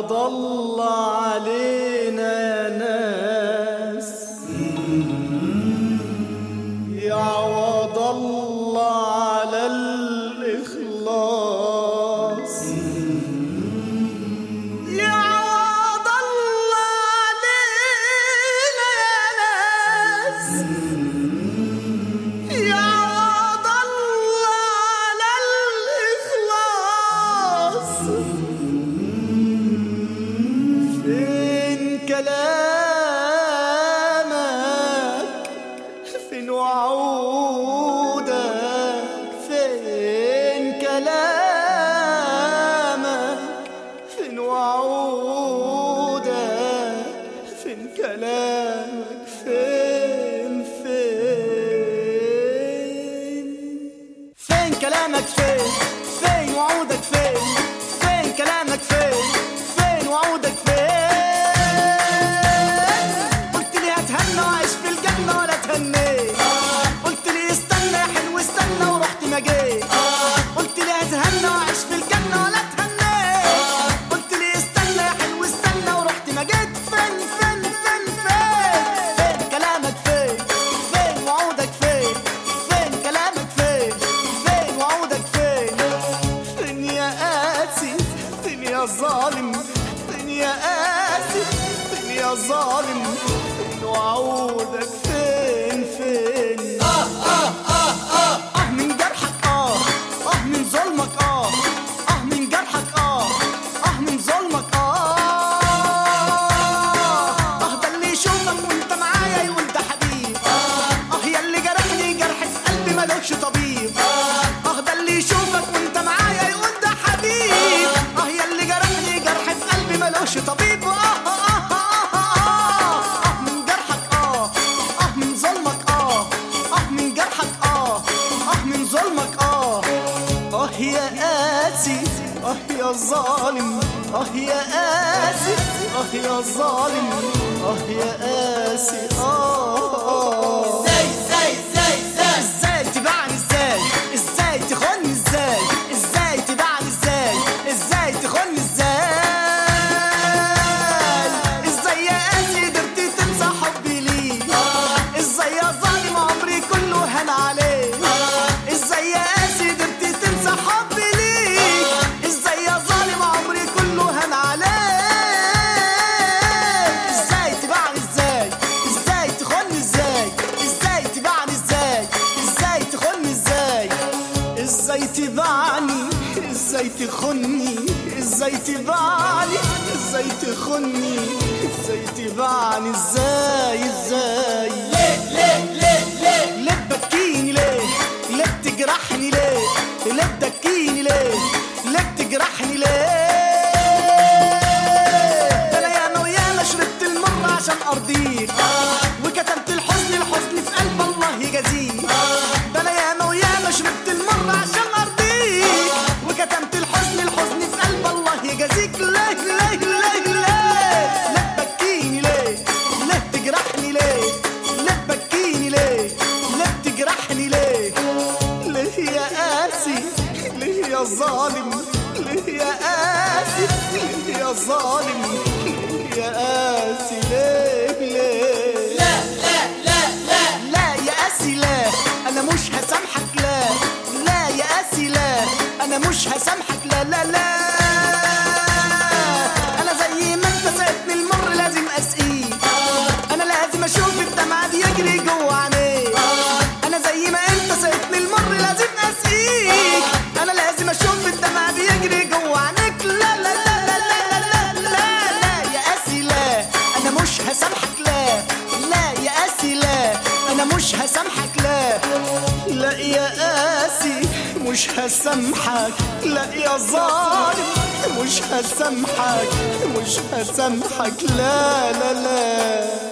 عوض الله علينا يا ناس يا عوض الله على الإخلاص يا عوض الله علينا يا ناس يا عوض الله على الإخلاص فين كلامك فين وعودك فين كلامك فين وعودك فين كلامك فين فين فين كلامك فين فين وعودك فين فين كلامك فين فين وعودك فين قلت لي هتهنى وعيش في الجنة ولا تهنيت قلت لي استنى يا حلو استنى ورحت ما جيت قلت لي هتهنى وعيش في الجنة ولا تهنيت قلت لي استنى يا حلو استنى ورحت ما جيت فين فين فين فين فين كلامك فين فين وعودك فين فين كلامك فين فين وعودك فين فين يا قاسي فين يا ظالم فين يا قاسي فين يا ظالم فين وعودك فين فين اه اه اه اه اه من جرحك اه اه من ظلمك اه اه من جرحك اه اه من ظلمك اه اه ده اللي يشوفك وانت معايا يقول ده حبيب اه يا اللي جرحني جرح في قلبي ملوش طبيب اه ده اللي يشوفك وانت معايا يقول ده حبيب اه يا اللي جرحني جرح في قلبي ملوش طبيب اه اه اه اه اه اه من جرحك اه اه من ظلمك اه اه من جرحك اه اه من ظلمك اه اه يا قاسي اه يا ظالم اه يا قاسي اه يا ظالم اه يا قاسي اه ازاي ازاي ازاي ازاي ازاي تبعني ازاي ازاي تخوني ازاي ازاي تبعني ازاي ازاي تخوني ازاي ازاي يا قاسي قدرتي تنسى حبي ليك ازاي يا ظالم عمري كله هان عليك ازاي يا قاسي قدرتي تنسى حبي ليك ازاي يا ظالم عمري كله هان عليك ازاي تبعني ازاي ازاي تخوني ازاي ازاي تبعني ازاي ازاي تخوني ازاي ازاي تبعني ازاي تخني ازاي تبعني ازاي تخني ازاي تبعني ازاي ازاي ليه ليه ليه ليه ليه تبكيني ليه ليه بتجرحني ليه ليه تبكيني ليه ليه بتجرحني ليه ده انا ياما وياما شربت المر عشان ارضيك وكتمت الحزن الحزن في قلب الله يجازيك ده انا ياما وياما شربت المر عشان ارضيك وكتمت الحزن الحزن في قلب الله يجازيك ليه ليه ليه ليه ليه تبكيني ليه ليه تجرحني ليه ليه تبكيني ليه ليه تجرحني ليه ليه يا قاسي ليه يا ظالم ليه يا قاسي ليه يا ظالم ليه يا قاسي ليه ليه لا لا لا لا لا يا قاسي لا انا مش هسامحك لا لا يا قاسي لا انا مش هسامحك لا لا لا انا زي ما انت سقتني المر لازم اسقيك انا لازم اشوف الدمعة دي يجري جوه عينيك انا زي ما انت سقتني المر لازم اسقيك انا لازم اشوف الدمعة دي يجري جوه عينيك لا لا لا لا لا لا لا لا لا يا قاسي لا انا مش هسامحك لا لا يا قاسي لا انا مش هسامحك لا لا يا قاسي مش هسامحك لا يا ظالم مش هسامحك مش هسامحك لا لا لا